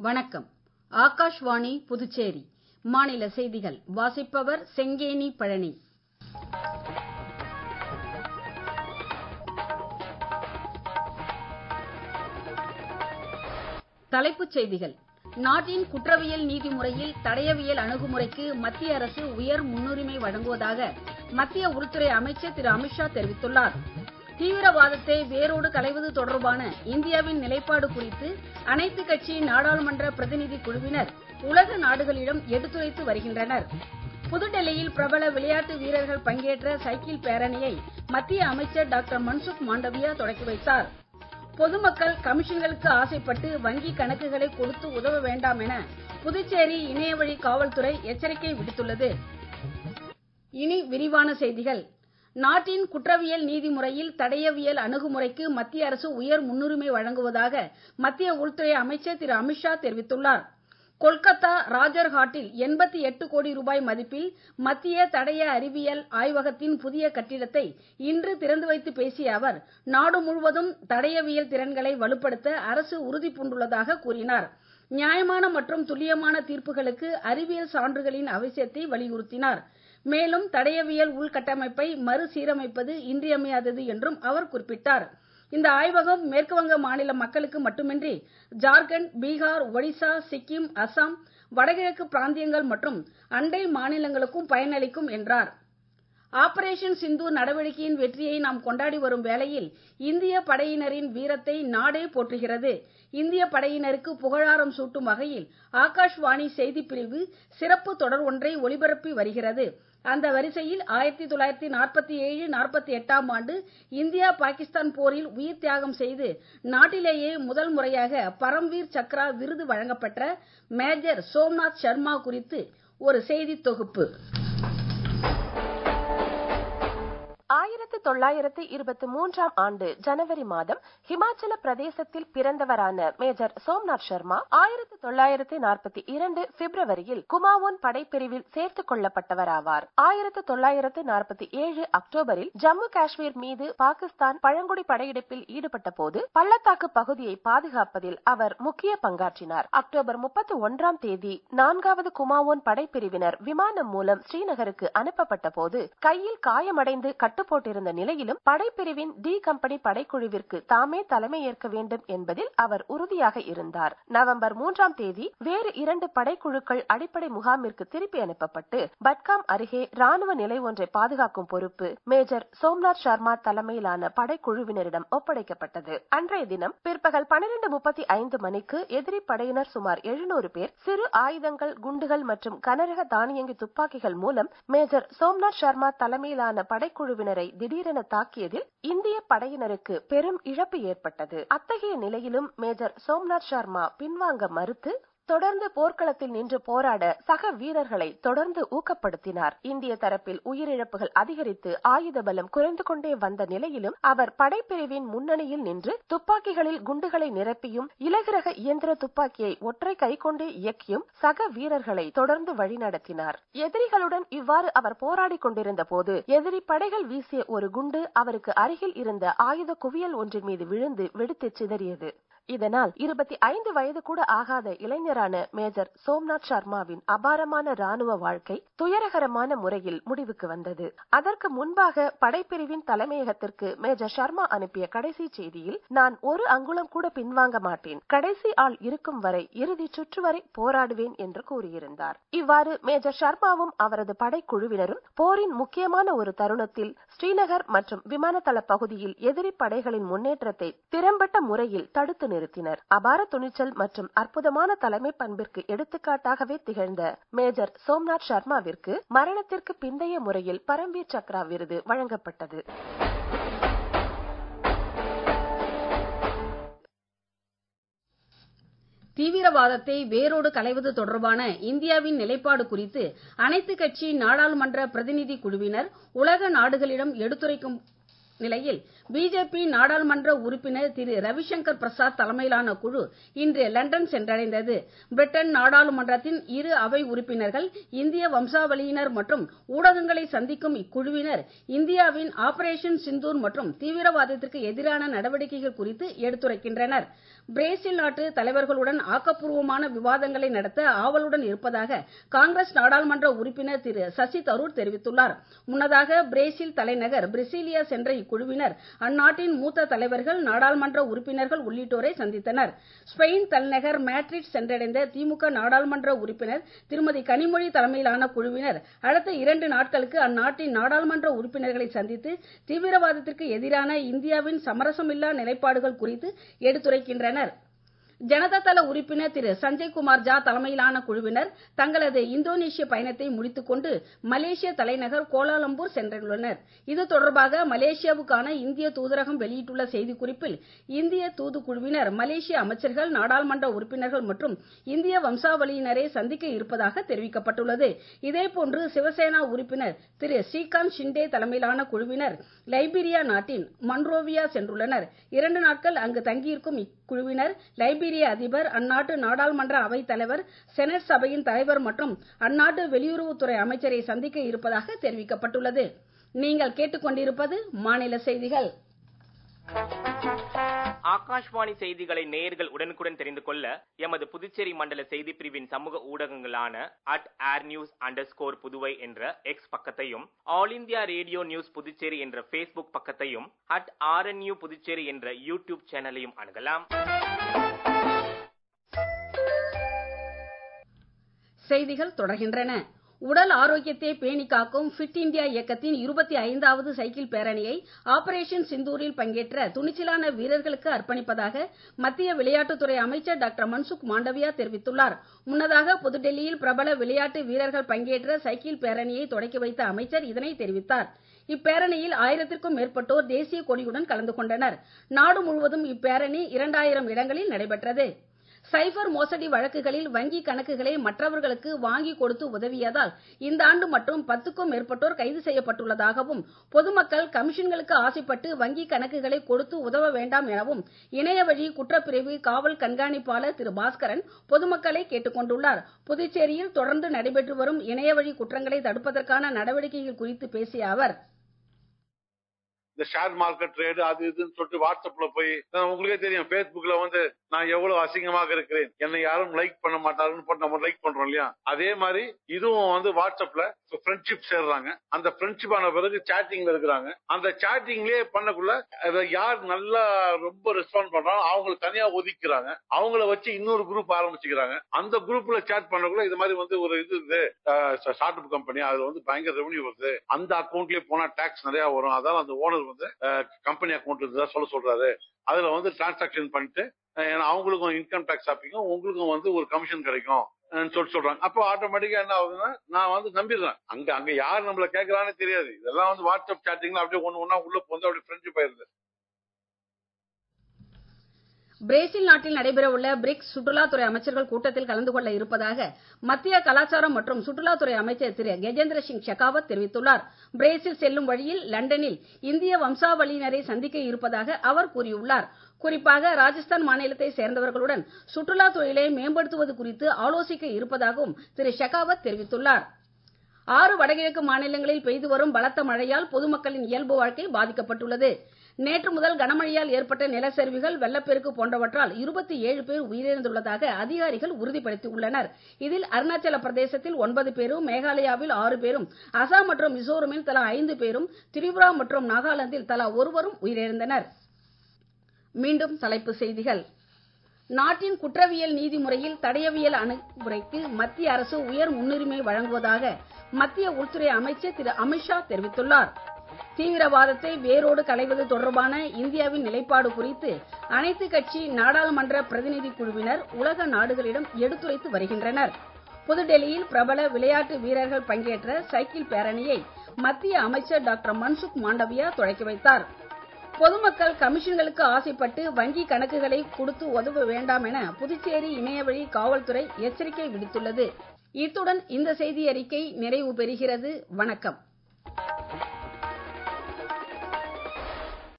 வணக்கம் ஆகாஷ்வாணி புதுச்சேரி மாநில செய்திகள் வாசிப்பவர் செங்கேனி பழனி தலைப்புச் செய்திகள் நாட்டின் குற்றவியல் நீதிமுறையில் தடயவியல் அணுகுமுறைக்கு மத்திய அரசு உயர் முன்னுரிமை வழங்குவதாக மத்திய உள்துறை அமைச்சர் திரு அமித்ஷா தெரிவித்துள்ளார் தீவிரவாதத்தை வேரோடு களைவது தொடர்பான இந்தியாவின் நிலைப்பாடு குறித்து அனைத்துக் கட்சி நாடாளுமன்ற பிரதிநிதி குழுவினர் உலக நாடுகளிடம் எடுத்துரைத்து வருகின்றனர் புதுடெல்லியில் பிரபல விளையாட்டு வீரர்கள் பங்கேற்ற சைக்கிள் பேரணியை மத்திய அமைச்சர் டாக்டர் மன்சுக் மாண்டவியா தொடக்கி வைத்தார் பொதுமக்கள் கமிஷன்களுக்கு ஆசைப்பட்டு வங்கி கணக்குகளை கொடுத்து உதவ வேண்டாம் என புதுச்சேரி இணையவழி காவல்துறை எச்சரிக்கை விடுத்துள்ளது இனி விரிவான செய்திகள் நாட்டின் குற்றவியல் நீதிமுறையில் தடயவியல் அணுகுமுறைக்கு மத்திய அரசு உயர் முன்னுரிமை வழங்குவதாக மத்திய உள்துறை அமைச்சர் திரு அமித்ஷா தெரிவித்துள்ளார் கொல்கத்தா ராஜர்ஹாட்டில் எண்பத்தி எட்டு கோடி ரூபாய் மதிப்பில் மத்திய தடய அறிவியல் ஆய்வகத்தின் புதிய கட்டிடத்தை இன்று திறந்து வைத்து பேசிய அவர் நாடு முழுவதும் தடயவியல் திறன்களை வலுப்படுத்த அரசு உறுதி பூண்டுள்ளதாக கூறினார் நியாயமான மற்றும் துல்லியமான தீர்ப்புகளுக்கு அறிவியல் சான்றுகளின் அவசியத்தை வலியுறுத்தினார் மேலும் தடயவியல் உள்கட்டமைப்பை மறுசீரமைப்பது இன்றியமையாதது என்றும் அவர் குறிப்பிட்டார் இந்த ஆய்வகம் மேற்குவங்க மாநில மக்களுக்கு மட்டுமின்றி ஜார்க்கண்ட் பீகார் ஒடிசா சிக்கிம் அசாம் வடகிழக்கு பிராந்தியங்கள் மற்றும் அண்டை மாநிலங்களுக்கும் பயனளிக்கும் என்றார் ஆபரேஷன் சிந்து நடவடிக்கையின் வெற்றியை நாம் கொண்டாடி வரும் வேளையில் இந்திய படையினரின் வீரத்தை நாடே போற்றுகிறது இந்திய படையினருக்கு புகழாரம் சூட்டும் வகையில் ஆகாஷ்வாணி செய்திப்பிரிவு சிறப்பு தொடர் ஒன்றை ஒளிபரப்பி வருகிறது அந்த வரிசையில் ஆயிரத்தி தொள்ளாயிரத்தி நாற்பத்தி ஏழு நாற்பத்தி எட்டாம் ஆண்டு இந்தியா பாகிஸ்தான் போரில் உயிர் தியாகம் செய்து நாட்டிலேயே முதல் முறையாக பரம்வீர் சக்ரா விருது வழங்கப்பெற்ற மேஜர் சோம்நாத் சர்மா குறித்து ஒரு செய்தி தொகுப்பு ஆயிரத்து தொள்ளாயிரத்து இருபத்தி மூன்றாம் ஆண்டு ஜனவரி மாதம் ஹிமாச்சல பிரதேசத்தில் பிறந்தவரான மேஜர் சோம்நாத் சர்மா ஆயிரத்து தொள்ளாயிரத்து நாற்பத்தி இரண்டு பிப்ரவரியில் குமாவோன் படைப்பிரிவில் சேர்த்துக் கொள்ளப்பட்டவராவார் ஆயிரத்து தொள்ளாயிரத்து நாற்பத்தி ஏழு அக்டோபரில் ஜம்மு காஷ்மீர் மீது பாகிஸ்தான் பழங்குடி படையெடுப்பில் ஈடுபட்ட போது பள்ளத்தாக்கு பகுதியை பாதுகாப்பதில் அவர் முக்கிய பங்காற்றினார் அக்டோபர் முப்பத்தி ஒன்றாம் தேதி நான்காவது குமாவோன் படைப்பிரிவினர் விமானம் மூலம் ஸ்ரீநகருக்கு அனுப்பப்பட்ட போது கையில் காயமடைந்து கட்டு போட்டிருந்த நிலையிலும் படைப்பிரிவின் டி கம்பெனி படைக்குழுவிற்கு தாமே தலைமையேற்க வேண்டும் என்பதில் அவர் உறுதியாக இருந்தார் நவம்பர் மூன்றாம் தேதி வேறு இரண்டு படைக்குழுக்கள் அடிப்படை முகாமிற்கு திருப்பி அனுப்பப்பட்டு பட்காம் அருகே ராணுவ நிலை ஒன்றை பாதுகாக்கும் பொறுப்பு மேஜர் சோம்நாத் சர்மா தலைமையிலான படைக்குழுவினரிடம் ஒப்படைக்கப்பட்டது அன்றைய தினம் பிற்பகல் பனிரெண்டு முப்பத்தி ஐந்து மணிக்கு எதிரி படையினர் சுமார் எழுநூறு பேர் சிறு ஆயுதங்கள் குண்டுகள் மற்றும் கனரக தானியங்கி துப்பாக்கிகள் மூலம் மேஜர் சோம்நாத் சர்மா தலைமையிலான படைக்குழுவினர் படையினரை திடீரென தாக்கியதில் இந்திய படையினருக்கு பெரும் இழப்பு ஏற்பட்டது அத்தகைய நிலையிலும் மேஜர் சோம்நாத் சர்மா பின்வாங்க மறுத்து தொடர்ந்து போர்க்களத்தில் நின்று போராட சக வீரர்களை தொடர்ந்து ஊக்கப்படுத்தினார் இந்திய தரப்பில் உயிரிழப்புகள் அதிகரித்து ஆயுத பலம் குறைந்து கொண்டே வந்த நிலையிலும் அவர் படைப்பிரிவின் முன்னணியில் நின்று துப்பாக்கிகளில் குண்டுகளை நிரப்பியும் இலகுரக இயந்திர துப்பாக்கியை ஒற்றை கை கொண்டே இயக்கியும் சக வீரர்களை தொடர்ந்து வழிநடத்தினார் எதிரிகளுடன் இவ்வாறு அவர் போராடி கொண்டிருந்த போது எதிரி படைகள் வீசிய ஒரு குண்டு அவருக்கு அருகில் இருந்த ஆயுத குவியல் ஒன்றின் மீது விழுந்து வெடித்து சிதறியது இதனால் இருபத்தி ஐந்து வயது கூட ஆகாத இளைஞரான மேஜர் சோம்நாத் சர்மாவின் அபாரமான ராணுவ வாழ்க்கை துயரகரமான முறையில் முடிவுக்கு வந்தது அதற்கு முன்பாக படைப்பிரிவின் தலைமையகத்திற்கு மேஜர் சர்மா அனுப்பிய கடைசி செய்தியில் நான் ஒரு அங்குலம் கூட பின்வாங்க மாட்டேன் கடைசி ஆள் இருக்கும் வரை இறுதி சுற்று வரை போராடுவேன் என்று கூறியிருந்தார் இவ்வாறு மேஜர் சர்மாவும் அவரது படைக்குழுவினரும் போரின் முக்கியமான ஒரு தருணத்தில் ஸ்ரீநகர் மற்றும் விமானதள பகுதியில் எதிரி படைகளின் முன்னேற்றத்தை திறம்பட்ட முறையில் தடுத்து நிறுத்தினர் அபார துணிச்சல் மற்றும் அற்புதமான தலைமை பண்பிற்கு எடுத்துக்காட்டாகவே திகழ்ந்த மேஜர் சோம்நாத் சர்மாவிற்கு மரணத்திற்கு பிந்தைய முறையில் பரம்வீர் சக்ரா விருது வழங்கப்பட்டது தீவிரவாதத்தை வேரோடு களைவது தொடர்பான இந்தியாவின் நிலைப்பாடு குறித்து அனைத்துக் கட்சி நாடாளுமன்ற பிரதிநிதி குழுவினர் உலக நாடுகளிடம் எடுத்துரைக்கும் நிலையில் பிஜேபி நாடாளுமன்ற உறுப்பினர் திரு ரவிசங்கர் பிரசாத் தலைமையிலான குழு இன்று லண்டன் சென்றடைந்தது பிரிட்டன் நாடாளுமன்றத்தின் இரு அவை உறுப்பினர்கள் இந்திய வம்சாவளியினர் மற்றும் ஊடகங்களை சந்திக்கும் இக்குழுவினர் இந்தியாவின் ஆபரேஷன் சிந்தூர் மற்றும் தீவிரவாதத்திற்கு எதிரான நடவடிக்கைகள் குறித்து எடுத்துரைக்கின்றனர் பிரேசில் நாட்டு தலைவர்களுடன் ஆக்கப்பூர்வமான விவாதங்களை நடத்த ஆவலுடன் இருப்பதாக காங்கிரஸ் நாடாளுமன்ற உறுப்பினர் திரு சசி தரூர் தெரிவித்துள்ளார் முன்னதாக பிரேசில் தலைநகர் பிரசிலியா சென்ற இக்குழுவினர் அந்நாட்டின் மூத்த தலைவர்கள் நாடாளுமன்ற உறுப்பினர்கள் உள்ளிட்டோரை சந்தித்தனர் ஸ்பெயின் தலைநகர் மேட்ரிட் சென்றடைந்த திமுக நாடாளுமன்ற உறுப்பினர் திருமதி கனிமொழி தலைமையிலான குழுவினர் அடுத்த இரண்டு நாட்களுக்கு அந்நாட்டின் நாடாளுமன்ற உறுப்பினர்களை சந்தித்து தீவிரவாதத்திற்கு எதிரான இந்தியாவின் சமரசமில்லா நிலைப்பாடுகள் குறித்து எடுத்துரைக்கின்றனர் ஜனதா தள உறுப்பினர் திரு சஞ்சய் குமார் ஜா தலைமையிலான குழுவினர் தங்களது இந்தோனேஷிய பயணத்தை முடித்துக் கொண்டு மலேசிய தலைநகர் கோலாலம்பூர் சென்றுள்ளனர் இது தொடர்பாக மலேசியாவுக்கான இந்திய தூதரகம் வெளியிட்டுள்ள செய்திக்குறிப்பில் இந்திய தூதுக்குழுவினர் மலேசிய அமைச்சர்கள் நாடாளுமன்ற உறுப்பினர்கள் மற்றும் இந்திய வம்சாவளியினரை சந்திக்க இருப்பதாக தெரிவிக்கப்பட்டுள்ளது இதேபோன்று சிவசேனா உறுப்பினர் திரு ஸ்ரீகாந்த் ஷிண்டே தலைமையிலான குழுவினர் லைபீரியா நாட்டின் மன்ரோவியா சென்றுள்ளனர் இரண்டு நாட்கள் அங்கு தங்கியிருக்கும் இக்குழுவினர் லைபீரியா அதிபர் அந்நாட்டு நாடாளுமன்ற அவைத் தலைவர் செனட் சபையின் தலைவர் மற்றும் அந்நாட்டு வெளியுறவுத்துறை அமைச்சரை சந்திக்க இருப்பதாக தெரிவிக்கப்பட்டுள்ளது நீங்கள் கேட்டுக்கொண்டிருப்பது மாநில செய்திகள் ஆகாஷ்வாணி செய்திகளை நேயர்கள் உடனுக்குடன் தெரிந்து கொள்ள எமது புதுச்சேரி மண்டல செய்தி பிரிவின் சமூக ஊடகங்களான at air news under Puduvai என்ற எக்ஸ் பக்கத்தையும் all India radio news Puducherry என்ற ஃபேஸ்புக் பக்கத்தையும் அட் ஆர்என்யூ புதுச்சேரி என்ற யூடியூப் சேனலையும் அணுகலாம் செய்திகள் தொடர்கின்றன உடல் ஆரோக்கியத்தை பேணி காக்கும் ஃபிட் இந்தியா இயக்கத்தின் இருபத்தி ஐந்தாவது சைக்கிள் பேரணியை ஆபரேஷன் சிந்தூரில் பங்கேற்ற துணிச்சலான வீரர்களுக்கு அர்ப்பணிப்பதாக மத்திய விளையாட்டுத்துறை அமைச்சர் டாக்டர் மன்சுக் மாண்டவியா தெரிவித்துள்ளார் முன்னதாக புதுடெல்லியில் பிரபல விளையாட்டு வீரர்கள் பங்கேற்ற சைக்கிள் பேரணியை தொடக்கி வைத்த அமைச்சர் இதனை தெரிவித்தார் இப்பேரணியில் ஆயிரத்திற்கும் மேற்பட்டோர் தேசிய கொடியுடன் கலந்து கொண்டனர் நாடு முழுவதும் இப்பேரணி இரண்டாயிரம் இடங்களில் நடைபெற்றது சைபர் மோசடி வழக்குகளில் வங்கி கணக்குகளை மற்றவர்களுக்கு வாங்கி கொடுத்து உதவியதால் இந்த ஆண்டு மட்டும் பத்துக்கும் மேற்பட்டோர் கைது செய்யப்பட்டுள்ளதாகவும் பொதுமக்கள் கமிஷன்களுக்கு ஆசைப்பட்டு வங்கி கணக்குகளை கொடுத்து உதவ வேண்டாம் எனவும் இணைய வழி குற்றப்பிரிவு காவல் கண்காணிப்பாளர் திரு பாஸ்கரன் பொதுமக்களை கேட்டுக் கொண்டுள்ளார் புதுச்சேரியில் தொடர்ந்து நடைபெற்று வரும் இணைய வழி குற்றங்களை தடுப்பதற்கான நடவடிக்கைகள் குறித்து பேசிய அவர் இந்த ஷேர் மார்க்கெட் ட்ரேடு அது இதுன்னு சொல்லிட்டு வாட்ஸ்அப்ல போய் அஹ் உங்களுக்கே தெரியும் Facebookல வந்து நான் எவ்வளவு அசிங்கமாக இருக்கிறேன் என்னை யாரும் லைக் பண்ண மாட்டாருன்னு போட்டு நம்ம லைக் பண்றோம் இல்லையா அதே மாதிரி இதுவும் வந்து வாட்ஸ்அப்ல ஃப்ரெண்ட்ஷிப் சேர்றாங்க அந்த ஃப்ரெண்ட்ஷிப் ஆன பிறகு சேட்டிங்ல இருக்கிறாங்க அந்த சேட்டிங்லயே பண்ணக்குள்ள அதை யார் நல்லா ரொம்ப ரெஸ்பாண்ட் பண்றாங்க அவங்களுக்கு தனியா ஒதுக்கிறாங்க அவங்கள வச்சு இன்னொரு குரூப் ஆரம்பிச்சுக்கிறாங்க அந்த குரூப்ல சேட் பண்ணக்குள்ள இது மாதிரி வந்து ஒரு இது இது ஸ்டார்ட் அப் கம்பெனி அதுல வந்து பயங்கர ரெவன்யூ வருது அந்த அக்கௌண்ட்லயே போனா டாக்ஸ் நிறைய வரும் அதால அந்த ஓனர் வந்து கம்பெனி அக்கௌண்ட் இருந்தா சொல்ல சொல்றாரு அதுல வந்து டிரான்சாக்ஷன் பண்ணிட்டு அஹ், ஏன்னா அவங்களுக்கும் இன்கம் டேக்ஸ் ஆப்பிக்கும் உங்களுக்கும் வந்து ஒரு கமிஷன் கிடைக்கும் அஹ், சொல்லிட்டு சொல்றாங்க அப்போ ஆட்டோமேட்டிக்கா என்ன ஆகுதுன்னா நான் வந்து நம்பிடுறேன் அங்க அங்க யார் நம்மள கேட்கறான்னு தெரியாது இதெல்லாம் வந்து வாட்ஸ்அப் சேட்டிங்ல அப்படியே ஒண்ணு ஒண்ணா உள்ள வந்து அப்படியே ஃப்ரெண்ட்ஷிப் ஆயிருது பிரேசில் நாட்டில் நடைபெறவுள்ள பிரிக்ஸ் சுற்றுலாத்துறை அமைச்சர்கள் கூட்டத்தில் கலந்து கொள்ள இருப்பதாக மத்திய கலாச்சாரம் மற்றும் சுற்றுலாத்துறை அமைச்சர் திரு கஜேந்திர சிங் ஷெகாவத் தெரிவித்துள்ளார் பிரேசில் செல்லும் வழியில் லண்டனில் இந்திய வம்சாவளியினரை சந்திக்க இருப்பதாக அவர் கூறியுள்ளார் குறிப்பாக ராஜஸ்தான் மாநிலத்தை சேர்ந்தவர்களுடன் சுற்றுலா தொழிலை மேம்படுத்துவது குறித்து ஆலோசிக்க இருப்பதாகவும் திரு ஷெகாவத் தெரிவித்துள்ளார் ஆறு வடகிழக்கு மாநிலங்களில் பெய்து வரும் பலத்த மழையால் பொதுமக்களின் இயல்பு வாழ்க்கை பாதிக்கப்பட்டுள்ளது நேற்று முதல் கனமழையால் ஏற்பட்ட நிலச்சரிவுகள் வெள்ளப்பெருக்கு போன்றவற்றால் இருபத்தி ஏழு பேர் உயிரிழந்துள்ளதாக அதிகாரிகள் உறுதிப்படுத்தியுள்ளனர் இதில் அருணாச்சல பிரதேசத்தில் ஒன்பது பேரும் மேகாலயாவில் ஆறு பேரும் அசாம் மற்றும் மிசோரமில் தலா ஐந்து பேரும் திரிபுரா மற்றும் நாகாலாந்தில் தலா ஒருவரும் உயிரிழந்தனர் மீண்டும் தலைப்புச் செய்திகள் நாட்டின் குற்றவியல் நீதிமுறையில் தடயவியல் அணுகுமுறைக்கு மத்திய அரசு உயர் முன்னுரிமை வழங்குவதாக மத்திய உள்துறை அமைச்சர் திரு அமித்ஷா தெரிவித்துள்ளார் தீவிரவாதத்தை வேரோடு களைவது தொடர்பான இந்தியாவின் நிலைப்பாடு குறித்து அனைத்து கட்சி நாடாளுமன்ற பிரதிநிதி குழுவினர் உலக நாடுகளிடம் எடுத்துரைத்து வருகின்றனர் புதுடெல்லியில் பிரபல விளையாட்டு வீரர்கள் பங்கேற்ற சைக்கிள் பேரணியை மத்திய அமைச்சர் டாக்டர் மன்சுக் மாண்டவியா தொடக்கி வைத்தார் பொதுமக்கள் கமிஷன்களுக்கு ஆசைப்பட்டு வங்கி கணக்குகளை கொடுத்து உதவ வேண்டாம் என புதுச்சேரி இணையவழி காவல்துறை எச்சரிக்கை விடுத்துள்ளது இத்துடன் இந்த செய்தி அறிக்கை நிறைவு பெறுகிறது வணக்கம்